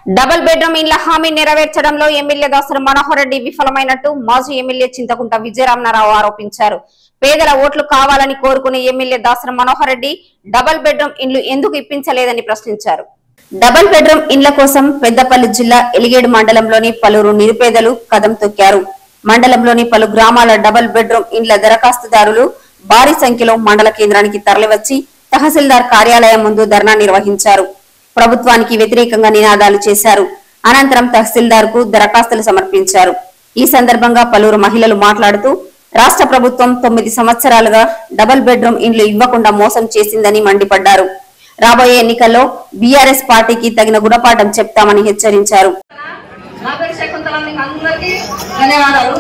Double bedroom ఇండ్ల హామీ నెరవేర్చడంలో ఎమ్మెల్యే దాసరి మనోహర్ రెడ్డి విఫలమైనట్టు మాజీ ఎమ్మెల్యే చింతకుంట విజయరామనారావు ఆరోపించారు పేదల ఓట్లు కావాలని కోరుకునే MLA Dasari Manohar Reddy double bedroom ఇండ్లు ఎందుకు ఇప్పించలేదని ప్రశ్నించారు డబుల్ బెడ్రూమ్ ఇండ్ల కోసం పెద్దపల్లి జిల్లా ఎలిగేడు మండలంలోని పలువురు నిరుపేదలు కదం తొక్కారు మండలంలోని పలు గ్రామాల డబుల్ బెడ్రూమ్ ఇండ్ల దరఖాస్తుదారులు భారీ సంఖ్యలో మండల కేంద్రానికి తరలివచ్చి తహసీల్దార్ కార్యాలయం ముందు ధర్నా నిర్వహించారు ప్రభుత్వానికి వ్యతిరేకంగా నినాదాలు చేశారు అనంతరం తహసీల్దార్ కు దరఖాస్తులు సమర్పించారు ఈ సందర్భంగా పలువురు మహిళలు మాట్లాడుతూ రాష్ట్ర ప్రభుత్వం తొమ్మిది సంవత్సరాలుగా డబుల్ బెడ్రూమ్ ఇండ్లు ఇవ్వకుండా మోసం చేసిందని మండిపడ్డారు రాబోయే ఎన్నికల్లో బీఆర్ఎస్ పార్టీకి తగిన గుణపాఠం చెప్తామని హెచ్చరించారు నా పేరు శకుంతల మీకు అందరికీ ధన్యవాదాలు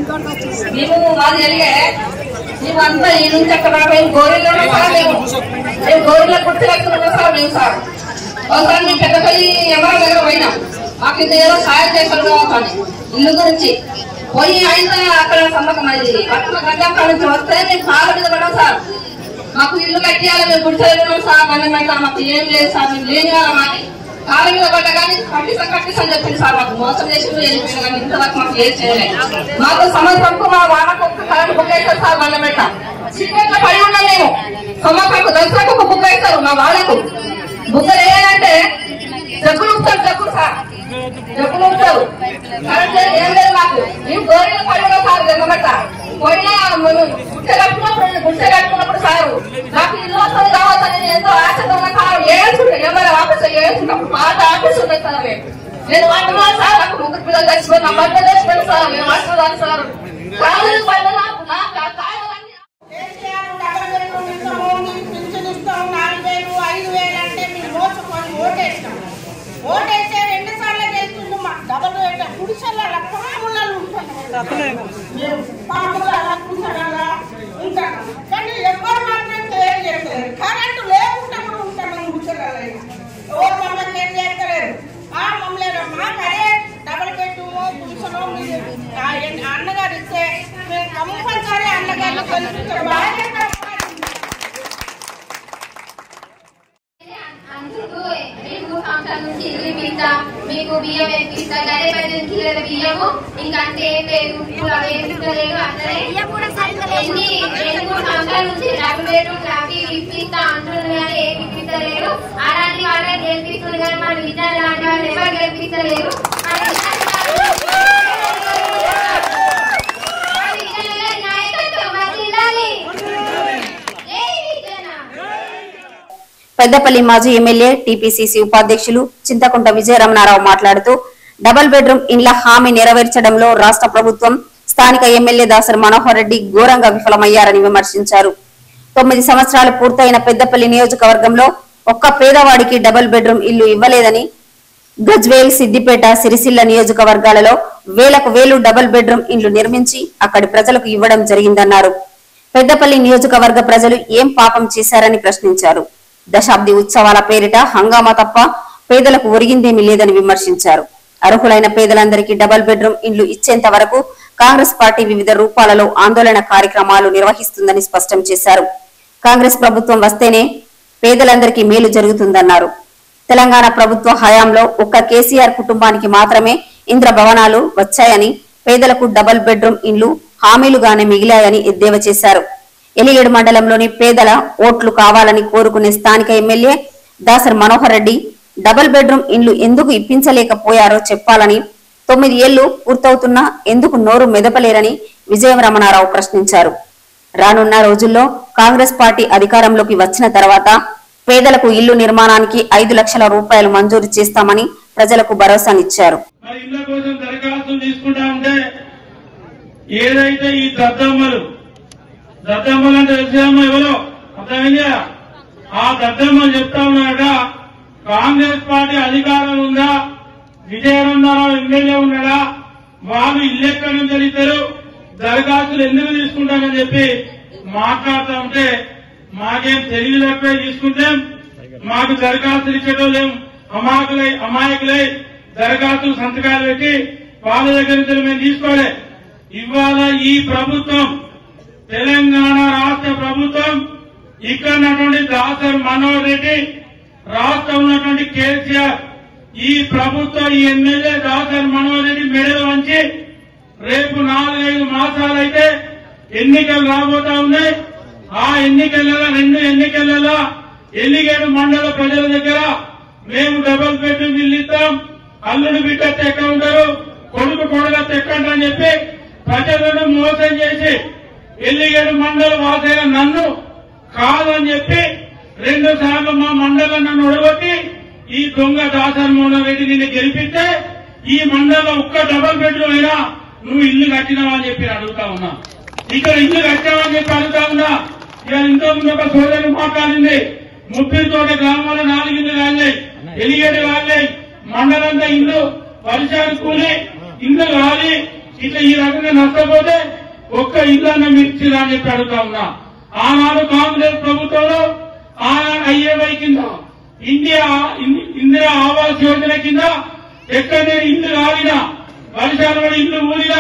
మేము మాది జరిగే మేము అంతా ఈ నుంచి అక్కడ దాకా మేము గోరీలోనే సార్ మేము మేము గోరీలో కుర్చీ కట్టుకున్నాం సార్ మేము సార్ ఒకసారి మేము పెద్దపల్లి ఎవరి దగ్గర పోయినాం మాకు ఇది ఏదో సాయం చేశారు కావాలి ఇల్లు గురించి పోయి ఆయన అక్కడ సంబంధం అది పక్కన గడ్డ నుంచి వస్తే మేము కాళ్ళ మీద పడాం సార్ మాకు ఇల్లు కట్టియాలి మేము గుడిసెలు సార్ బంధం పెట్టాలి మాకు ఏం లేదు సార్ మేము లేని వాళ్ళం అని కాళ్ళ మీద పడ్డ కానీ కట్టిస్తా కట్టిస్తా అని చెప్పింది సార్ మాకు మోసం చేసి వెళ్ళిపోయిన కానీ ఇంతవరకు మాకు ఏం చేయలేదు మాకు సంవత్సరంకు మా వానకు ఒక కరెంట్ బుక్ అవుతుంది సార్ బంధం పెట్ట చీకట్లో పడి ఉన్నాం మేము సంవత్సరంకు దసరాకు ఒక బుక్ అవుతారు మా వాళ్ళకు బుక్ లేదంటే జగ్గులు ఉంటారు జగ్గులు సార్ జగ్గులు ఉంటారు కరెంట్ లేదు, ఏం లేదు మాకు మేము గోరిన పడి ఉన్నాం సార్ జగ్గబట్ట పోయినా గుడ్డ కట్టుకున్నప్పుడు గుడ్డ కట్టుకున్నప్పుడు సారు నాకు ఇల్లు వస్తుంది కావాలని నేను ఎంతో ఆశతో ఉన్న సార్ ఏడ్చుంటే ఎవరి ఆఫీస్ ఏడ్చుంటాం మాట ఆఫీస్ ఉంది సార్ మేము. నేను వంటమాలి సార్ నాకు ముగ్గురు పిల్లలు చచ్చిపోయి నా భర్త చచ్చిపోయింది సార్ నేను వంటదాన్ని సార్ కాలేదు పైన నాకు నాకు ఆ కాయలన్నీ కేసీఆర్ డబల్ బెడ్రూమ్ ఇస్తాము మీకు పింఛన్ ఇస్తాము నాలుగు వేలు ఐదు వేలు అంటే మీరు మోసపోయి ఓటేస్తాం ఓటేస్తే రెండు సార్లు చేస్తుండు మా డబల్ బెడ్ గుడిసెల పాములలో ఉంటాం మేము పాముల గుడిసెల ఉంటాం కానీ ఎవరు మాత్రం కేర్ చేస్తారు కరెంటు లేకుండా కూడా ఉంటాం మేము గుడిసెలలో ఎవరు మమ్మల్ని కేర్ చేస్తలేరు ఆ మమ్మల్ని మాకు అదే డబల్ బెడ్రూమ్ గుడిసెలో మీరు ఆ ఎన్- అన్నగారు ఇస్తే మేము కంపల్సరీ అన్నగారిని కలుపుతాం బాధ్యత అందుకు మీకు సంవత్సరాల నుంచి ఇల్లు ఇప్పిస్తా మీకు బియ్యం వేపిస్తా గదే పద్దెనిమిది కిలోల బియ్యము ఇంకంతే ఏం లేదు ఇప్పుడు అవి వేపిస్తలేదు అట్లనే ఎన్ని రెండు మూడు సంవత్సరాల నుంచి డబ్బు బెడ్రూమ్ అవి ఇప్పిస్తా అంటున్నారు కానీ ఏం ఇప్పిస్తలేరు అలాంటి వాళ్ళే గెలిపిస్తుంది కానీ మన విద్యార్థి లాంటి వాళ్ళు ఎవరు గెలిపిస్తలేరు మన విద్యార్థి నాయకత్వం వర్ధిల్లాలి. జై విజయన పెద్దపల్లి మాజీ ఎమ్మెల్యే టీపీసీసీ ఉపాధ్యక్షులు చింతకుంట విజయరమణారావు మాట్లాడుతూ డబుల్ బెడ్రూమ్ ఇండ్ల హామీ నెరవేర్చడంలో రాష్ట్ర ప్రభుత్వం స్థానిక ఎమ్మెల్యే దాసరి మనోహర్ రెడ్డి ఘోరంగా విఫలమయ్యారని విమర్శించారు తొమ్మిది సంవత్సరాలు పూర్తయిన పెద్దపల్లి నియోజకవర్గంలో ఒక్క పేదవాడికి డబుల్ బెడ్రూమ్ ఇల్లు ఇవ్వలేదని గజ్వేల్ సిద్దిపేట సిరిసిల్ల నియోజకవర్గాలలో వేలకు వేలు డబుల్ బెడ్రూమ్ ఇండ్లు నిర్మించి అక్కడి ప్రజలకు ఇవ్వడం జరిగిందన్నారు పెద్దపల్లి నియోజకవర్గ ప్రజలు ఏం పాపం చేశారని ప్రశ్నించారు దశాబ్ది ఉత్సవాల పేరిట హంగామా తప్ప పేదలకు ఒరిగిందేమీ లేదని విమర్శించారు అర్హులైన పేదలందరికీ డబుల్ బెడ్రూమ్ ఇండ్లు ఇచ్చేంత వరకు కాంగ్రెస్ పార్టీ వివిధ రూపాలలో ఆందోళన కార్యక్రమాలు నిర్వహిస్తుందని స్పష్టం చేశారు కాంగ్రెస్ ప్రభుత్వం వస్తేనే పేదలందరికీ మేలు జరుగుతుందన్నారు తెలంగాణ ప్రభుత్వ హయాంలో ఒక్క కేసీఆర్ కుటుంబానికి మాత్రమే ఇంద్ర భవనాలు వచ్చాయని పేదలకు డబుల్ బెడ్రూమ్ ఇండ్లు హామీలుగానే మిగిలాయని ఎద్దేవా చేశారు ఎలిగేడు మండలంలోని పేదల ఓట్లు కావాలని కోరుకునే స్థానిక MLA Dasar Manohar Reddy double bedroom ఇండ్లు ఎందుకు ఇప్పించలేకపోయారో చెప్పాలని తొమ్మిది ఏళ్లు పూర్తవుతున్నా ఎందుకు నోరు మెదపలేరని విజయం రమణారావు ప్రశ్నించారు రానున్న రోజుల్లో కాంగ్రెస్ పార్టీ అధికారంలోకి వచ్చిన తర్వాత పేదలకు ఇల్లు నిర్మాణానికి ఐదు లక్షల రూపాయలు మంజూరు చేస్తామని ప్రజలకు భరోసానిచ్చారు మరి ఇళ్ల కోసం దరఖాస్తులు తీసుకుంటా ఉంటే ఏదైతే ఈ దద్దమ్మలు దద్దమ్మలు అంటే తెలిసేదమ్మా ఎవరో అర్థమైందా ఆ దద్దమ్మలు చెప్తా ఉన్నారట కాంగ్రెస్ పార్టీ అధికారం ఉందా విజయనందరావు ఎమ్మెల్యే ఉన్నాడా వాళ్ళు ఇల్లు ఎక్కడి నుంచి వెళ్తారు దరఖాస్తులు ఎందుకు తీసుకుంటామని చెప్పి మాట్లాడుతూ ఉంటే మాకేం తెలివి తక్కువే తీసుకుంటే మాకు దరఖాస్తులు ఇచ్చడం లేం అమాయకులై అమాయకులై దరఖాస్తులు సంతకాలు పెట్టి వాళ్ళ దగ్గర నుంచి మేము తీసుకోలే ఇవాళ ఈ ప్రభుత్వం తెలంగాణ రాష్ట్ర ప్రభుత్వం ఇక్కడ ఉన్నటువంటి దాసర్ మనోహర్ రెడ్డి రాష్ట్రం ఉన్నటువంటి కేసీఆర్ ఈ ప్రభుత్వ ఈ ఎమ్మెల్యే దాసరి మనోహర్ రెడ్డి మెడలు వంచి రేపు నాలుగైదు మాసాలైతే ఎన్నికలు రాబోతా ఉన్నాయి ఆ ఎన్నికలలో రెండు ఎన్నికలలో ఎల్లిగేడు మండల ప్రజల దగ్గర మేము డబుల్ బెడ్రూమ్ ఇల్లు ఇస్తాం అల్లుడు బిడ్డ తెక్క ఉండరు కొడుకు కొడుక తెక్కండి అని చెప్పి ప్రజలను మోసం చేసి ఎల్లిగేడు మండల వాసైన నన్ను కాదని చెప్పి రెండు సార్లు మా మండలం నన్ను ఒడగొట్టి ఈ దొంగ దాసన్ మోహన్ రెడ్డి నిన్ను గెలిపిస్తే ఈ మండలం ఒక్క డబల్ బెడ్రూమ్ అయినా నువ్వు ఇల్లు కట్టినావా అని చెప్పి నేను అడుగుతా ఉన్నా ఇక్కడ ఇల్లు కట్టావని చెప్పి అడుగుతా ఉన్నా ఇక ఇంతకు ముందు ఒక సోదరి మాట్లాడింది ముప్పై తోట గ్రామాలు నాలుగు ఇల్లు కాలినాయి ఎలిగేడు కాలినాయి మండలంతా ఇల్లు వర్షాలు కూలి ఇల్లు కాలి ఇట్లా ఈ రకంగా నష్టపోతే ఒక్క ఇల్లు అన్న మిర్చిరా అని చెప్పి అడుగుతా ఉన్నా ఆనాడు కాంగ్రెస్ ప్రభుత్వంలో ఆనాడు ఐఏవై కింద ఇండియా ఇన్- ఇందిరా ఆవాస్ యోజన కింద ఎక్కడనే ఇల్లు కాలినా వర్షాలు పడి ఇల్లు ఊరినా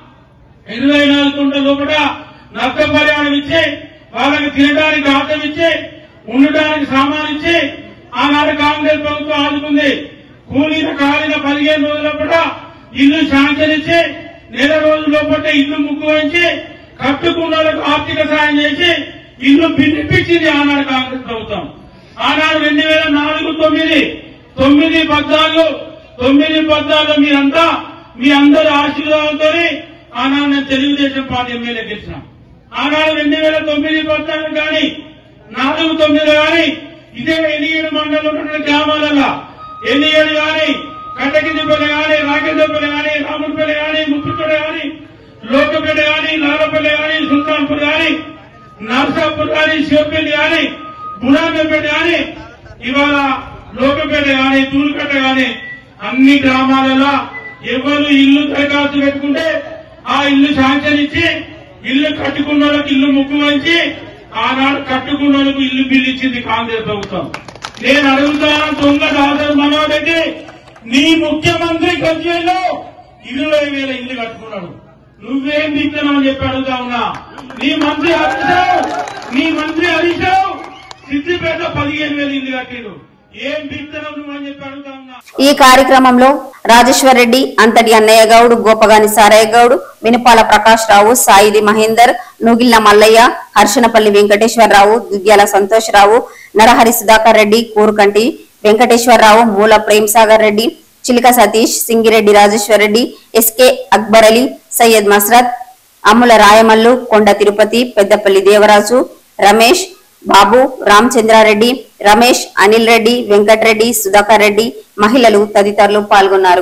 ఇరవై నాలుగు గంటల లోపల నష్టపరిహారం ఇచ్చి వాళ్ళకి తినడానికి ఆటం ఇచ్చి ఉండడానికి సామాన్ ఇచ్చి ఆనాడు కాంగ్రెస్ ప్రభుత్వం ఆదుకుంది కూలీన కాలిన పదిహేను రోజుల లోపల ఇల్లు శాంక్షన్ ఇచ్చి నెల రోజుల లోపల ఇల్లు ముగ్గు వంచి కట్టుకున్న వాళ్ళకు ఆర్థిక సాయం చేసి ఇల్లు పిలిపించింది ఆనాడు కాంగ్రెస్ ప్రభుత్వం ఆనాడు రెండు వేల నాలుగు తొమ్మిది తొమ్మిది పద్నాలుగు తొమ్మిది పద్నాలుగు మీరంతా మీ అందరి ఆశీర్వాదంతో ఆనాడు నేను తెలుగుదేశం పార్టీ ఎమ్మెల్యే గెలిచిన ఆనాడు రెండు వేల తొమ్మిది పద్నాలుగు కానీ నాలుగు తొమ్మిది కానీ ఇదే ఎనియేడు మండలంలో ఉన్న గ్రామాలలో ఎనియేడు కానీ కట్టకిందిపల్లి కానీ రాకేంద్రపల్లి కానీ రాముడిపల్లి కానీ ముప్పుపేట కానీ లోకపేట కానీ నారపల్లి కానీ సుల్తాన్పూర్ కానీ నర్సాపూర్ కానీ శివపల్లి కానీ బుడాపేట కానీ ఇవాళ లోకపేట కానీ తూరుపేట కానీ అన్ని గ్రామాలలో ఎవరు ఇల్లు దరఖాస్తు పెట్టుకుంటే ఆ ఇల్లు శాంక్షన్ ఇచ్చి ఇల్లు కట్టుకున్న వాళ్ళకి ఇల్లు ముక్కు వంచి ఆనాడు కట్టుకున్న వాళ్ళకు ఇల్లు బిల్లు ఇచ్చింది కాంగ్రెస్ ప్రభుత్వం నేను అడుగుతాను దొంగ దాసరి మనోహర్ రెడ్డి నీ ముఖ్యమంత్రి గజ్వేల్లో ఇరవై వేల ఇల్లు కట్టుకున్నాడు నువ్వేం దిక్కున్నావు అని చెప్పి అడుగుతా ఉన్నా నీ మంత్రి హరీష్ రావు నీ మంత్రి హరీష్ రావు సిద్దిపేట పదిహేను వేల ఇల్లు కట్టిండు ఏం దిక్కున్నావు నువ్వు అని చెప్పి అడుగుతా ఉన్నా ఈ కార్యక్రమంలో రాజేశ్వర్ రెడ్డి అంతటి అన్నయ్య గౌడ్ గోపగాని సారయ్య గౌడ్ వినపాల ప్రకాష్ రావు సాయిది మహేందర్ నుగిల్ల మల్లయ్య హర్షనపల్లి వెంకటేశ్వరరావు దుగ్గ్యాల సంతోష్ రావు నరహరి సుధాకర్ రెడ్డి కూరుకంటి వెంకటేశ్వరరావు మూల ప్రేమ్ సాగర్ రెడ్డి చిలిక సతీష్ సింగిరెడ్డి రాజేశ్వర్ రెడ్డి ఎస్కే అక్బర్ అలీ సయ్యద్ మస్రత్ అమ్ముల రాయమల్లు కొండ తిరుపతి పెద్దపల్లి దేవరాజు రమేష్ బాబు రామచంద్రారెడ్డి రమేష్ అనిల్ రెడ్డి వెంకటరెడ్డి సుధాకర్ రెడ్డి మహిళలు తదితరులు పాల్గొన్నారు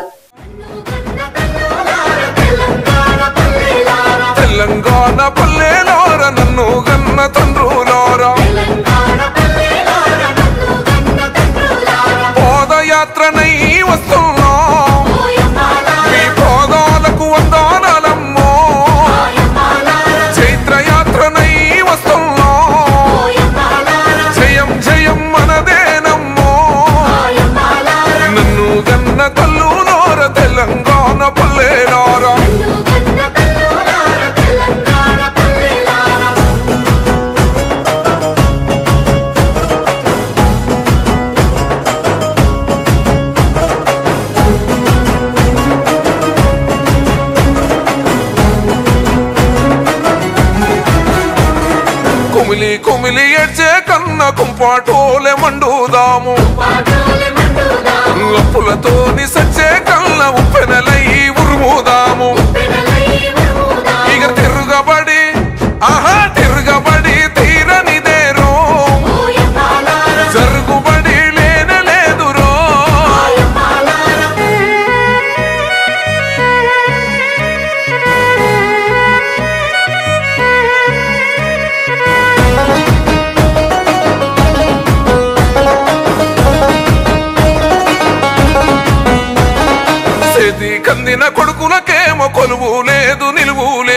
తెలంగాణ పల్లెలోర నన్ను గన్న తండ్రులోర పాదయాత్రనై వస్తున్నాం మీ పాదాలకు వందనాలమ్మో చైత్రయాత్రనై వస్తున్నాం జయం జయం మనదేనమ్మో నన్ను గన్న తల్లులోర తెలంగాణ పల్లెలోర కుమిలి కుమిలి ఏడ్చే కన్న కుంపాటోలే మండుదాము అప్పులతో సచ్చే కళ్ళ ఉప్పెనలై ఉరుముదాము ఇక తిరుగబడి ఆహా తిరుగబడి తీరనిదేరో జరుగుబడి లేనలేదురో చేతి కందిన కొడుకులకేమో కొలువు లేదు నిలువు లేదు